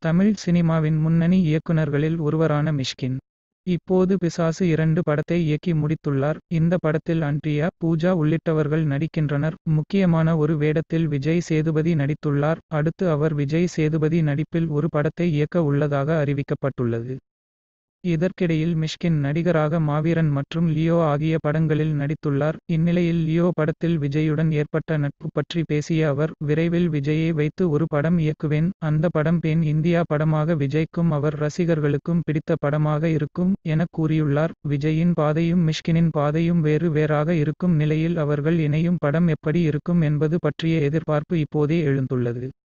தமிழ் சினிமாவின் முன்னணி இயக்குனர்களில் ஒருவரான மிஷ்கின். இப்போது பிசாசு இரண்டு படத்தை இயக்கி முடித்துள்ளார். இந்த படத்தில் அன்ட்ரியா, பூஜா உள்ளிட்டவர்கள் நடிக்கின்றனர். முக்கியமான ஒரு வேடத்தில் விஜய் சேதுபதி நடித்துள்ளார். அடுத்து அவர் விஜய் சேதுபதி நடிப்பில் ஒரு படத்தை இயக்க உள்ளதாக அறிவிக்கப்பட்டுள்ளது. இதற்கிடையில் மிஷ்கின் நடிகராக மாவீரன் மற்றும் லியோ ஆகிய படங்களில் நடித்துள்ளார். இந்நிலையில் லியோ படத்தில் விஜயுடன் ஏற்பட்ட நட்பு பற்றி பேசிய அவர், விரைவில் விஜயை வைத்து ஒரு படம் இயக்குவேன். அந்த படம் பேன் இந்தியா படமாக விஜய்க்கும் அவர் ரசிகர்களுக்கும் பிடித்த படமாக இருக்கும், என கூறியுள்ளார். விஜயின் பாதையும் மிஷ்கினின் பாதையும் வேறு வேறாக இருக்கும் நிலையில் அவர்கள் இணையும் படம் எப்படி இருக்கும் என்பது பற்றிய எதிர்பார்ப்பு இப்போதே எழுந்துள்ளது.